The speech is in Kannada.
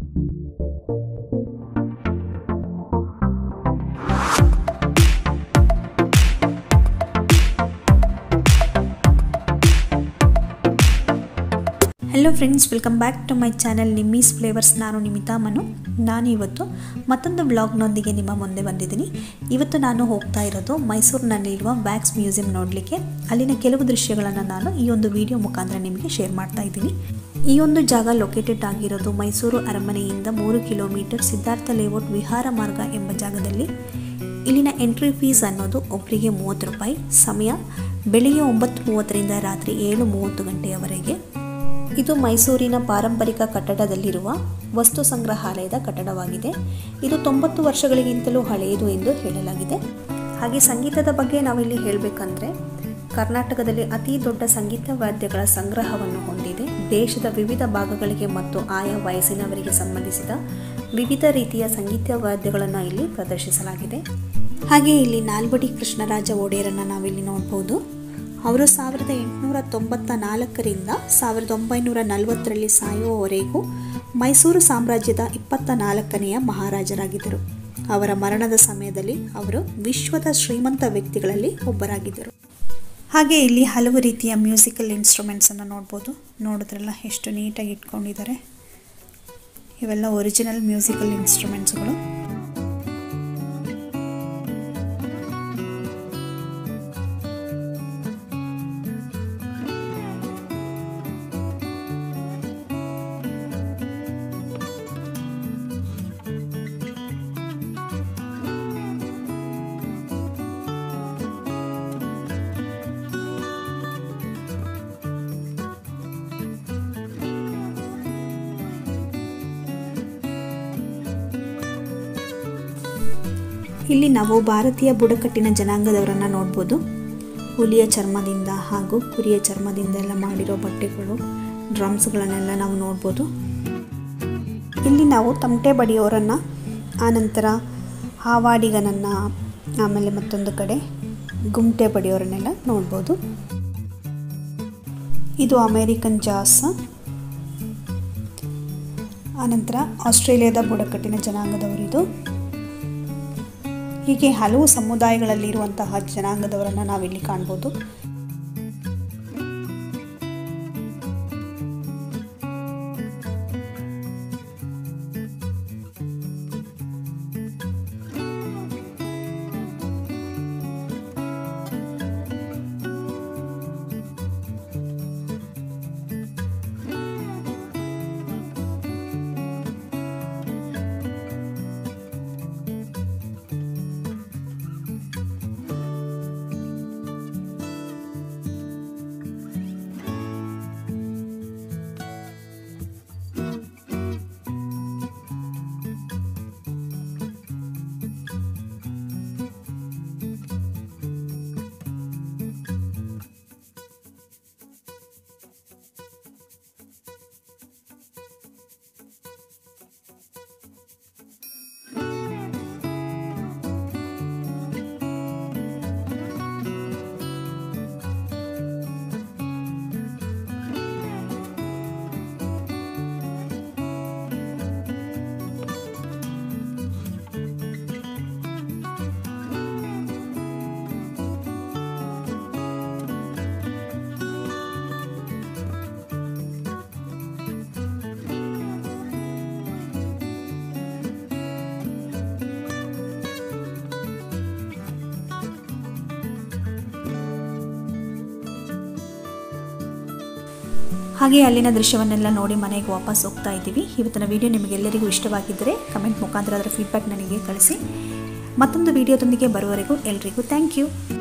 hello friends welcome back to my channel Nimmi's flavours ನಾನು ನಿಮಿತಾ ಮನು ನಾನು ಇವತ್ತು ಮತ್ತೊಂದು ಬ್ಲಾಗ್ನೊಂದಿಗೆ ನಿಮ್ಮ ಮುಂದೆ ಬಂದಿದ್ದೀನಿ ಇವತ್ತು ನಾನು ಹೋಗ್ತಾ ಇರೋದು ಮೈಸೂರಿನಲ್ಲಿರುವ ವ್ಯಾಕ್ಸ್ ಮ್ಯೂಸಿಯಂ ನೋಡಲಿಕ್ಕೆ ಅಲ್ಲಿನ ಕೆಲವು ದೃಶ್ಯಗಳನ್ನು ನಾನು ಈ ಒಂದು ವಿಡಿಯೋ ಮುಖಾಂತರ ನಿಮಗೆ ಶೇರ್ ಮಾಡ್ತಾ ಇದ್ದೀನಿ ಈ ಒಂದು ಜಾಗ ಲೊಕೇಟೆಡ್ ಆಗಿರೋದು ಮೈಸೂರು ಅರಮನೆಯಿಂದ ಮೂರು ಕಿಲೋಮೀಟರ್ ಸಿದ್ಧಾರ್ಥ ಲೇಔಟ್ ವಿಹಾರ ಮಾರ್ಗ ಎಂಬ ಜಾಗದಲ್ಲಿ ಇಲ್ಲಿನ ಎಂಟ್ರಿ ಫೀಸ್ ಅನ್ನೋದು ಒಬ್ಬರಿಗೆ ಮೂವತ್ತು ರೂಪಾಯಿ ಸಮಯ ಬೆಳಿಗ್ಗೆ ಒಂಬತ್ತು ಮೂವತ್ತರಿಂದ ರಾತ್ರಿ ಏಳು ಮೂವತ್ತು ಗಂಟೆಯವರೆಗೆ ಇದು ಮೈಸೂರಿನ ಪಾರಂಪರಿಕ ಕಟ್ಟಡದಲ್ಲಿರುವ ವಸ್ತು ಸಂಗ್ರಹಾಲಯದ ಕಟ್ಟಡವಾಗಿದೆ ಇದು ತೊಂಬತ್ತು ವರ್ಷಗಳಿಗಿಂತಲೂ ಹಳೆಯದು ಎಂದು ಹೇಳಲಾಗಿದೆ ಹಾಗೆ ಸಂಗೀತದ ಬಗ್ಗೆ ನಾವಿಲ್ಲಿ ಹೇಳಬೇಕಂದ್ರೆ ಕರ್ನಾಟಕದಲ್ಲಿ ಅತಿ ದೊಡ್ಡ ಸಂಗೀತ ವಾದ್ಯಗಳ ಸಂಗ್ರಹವನ್ನು ಹೊಂದಿದೆ ದೇಶದ ವಿವಿಧ ಭಾಗಗಳಿಗೆ ಮತ್ತು ಆಯಾ ವಯಸ್ಸಿನವರಿಗೆ ಸಂಬಂಧಿಸಿದ ವಿವಿಧ ರೀತಿಯ ಸಂಗೀತ ವಾದ್ಯಗಳನ್ನು ಇಲ್ಲಿ ಪ್ರದರ್ಶಿಸಲಾಗಿದೆ ಹಾಗೆ ಇಲ್ಲಿ ನಾಲ್ವಡಿ ಕೃಷ್ಣರಾಜ ಒಡೆಯರನ್ನು ನಾವಿಲ್ಲಿ ನೋಡ್ಬೋದು ಅವರು ಸಾವಿರದ ಎಂಟುನೂರ ತೊಂಬತ್ತ ನಾಲ್ಕರಿಂದ ಸಾವಿರದ ಒಂಬೈನೂರ ನಲವತ್ತರಲ್ಲಿ ಸಾಯುವವರೆಗೂ ಮೈಸೂರು ಸಾಮ್ರಾಜ್ಯದ ಇಪ್ಪತ್ತ ನಾಲ್ಕನೆಯ ಮಹಾರಾಜರಾಗಿದ್ದರು ಅವರ ಮರಣದ ಸಮಯದಲ್ಲಿ ಅವರು ವಿಶ್ವದ ಶ್ರೀಮಂತ ವ್ಯಕ್ತಿಗಳಲ್ಲಿ ಒಬ್ಬರಾಗಿದ್ದರು ಹಾಗೆ ಇಲ್ಲಿ ಹಲವು ರೀತಿಯ ಮ್ಯೂಸಿಕಲ್ ಇನ್ಸ್ಟ್ರೂಮೆಂಟ್ಸನ್ನು ನೋಡ್ಬೋದು ನೋಡಿದ್ರಲ್ಲ ಎಷ್ಟು ನೀಟಾಗಿ ಇಟ್ಕೊಂಡಿದ್ದಾರೆ ಇವೆಲ್ಲ ಒರಿಜಿನಲ್ ಮ್ಯೂಸಿಕಲ್ ಇನ್ಸ್ಟ್ರೂಮೆಂಟ್ಸ್ಗಳು ಇಲ್ಲಿ ನಾವು ಭಾರತೀಯ ಬುಡಕಟ್ಟಿನ ಜನಾಂಗದವರನ್ನು ನೋಡ್ಬೋದು ಹುಲಿಯ ಚರ್ಮದಿಂದ ಹಾಗೂ ಕುರಿಯ ಚರ್ಮದಿಂದ ಎಲ್ಲ ಮಾಡಿರೋ ಬಟ್ಟೆಗಳು ಡ್ರಮ್ಸ್ಗಳನ್ನೆಲ್ಲ ನಾವು ನೋಡ್ಬೋದು ಇಲ್ಲಿ ನಾವು ತಮಟೆ ಬಡಿಯೋರನ್ನು ಆನಂತರ ಹಾವಾಡಿಗನನ್ನು ಆಮೇಲೆ ಮತ್ತೊಂದು ಕಡೆ ಗುಮ್ಟೆ ಬಡಿಯೋರನ್ನೆಲ್ಲ ನೋಡ್ಬೋದು ಇದು ಅಮೇರಿಕನ್ ಜಾಸ್ ಆನಂತರ ಆಸ್ಟ್ರೇಲಿಯಾದ ಬುಡಕಟ್ಟಿನ ಜನಾಂಗದವರಿದು ಹೀಗೆ ಹಲವು ಸಮುದಾಯಗಳಲ್ಲಿರುವಂತಹ ಜನಾಂಗದವರನ್ನು ನಾವಿಲ್ಲಿ ಕಾಣ್ಬೋದು ಹಾಗೆ ಅಲ್ಲಿನ ದೃಶ್ಯವನ್ನೆಲ್ಲ ನೋಡಿ ಮನೆಗೆ ವಾಪಸ್ ಹೋಗ್ತಾ ಇದ್ದೀವಿ ಇವತ್ತಿನ ವಿಡಿಯೋ ನಿಮಗೆಲ್ಲರಿಗೂ ಇಷ್ಟವಾಗಿದ್ದರೆ ಕಮೆಂಟ್ ಮುಖಾಂತರ ಅದರ ಫೀಡ್ಬ್ಯಾಕ್ ನನಗೆ ಕಳಿಸಿ ಮತ್ತೊಂದು ವಿಡಿಯೋದೊಂದಿಗೆ ಬರುವವರೆಗೂ ಎಲ್ರಿಗೂ ಥ್ಯಾಂಕ್ ಯು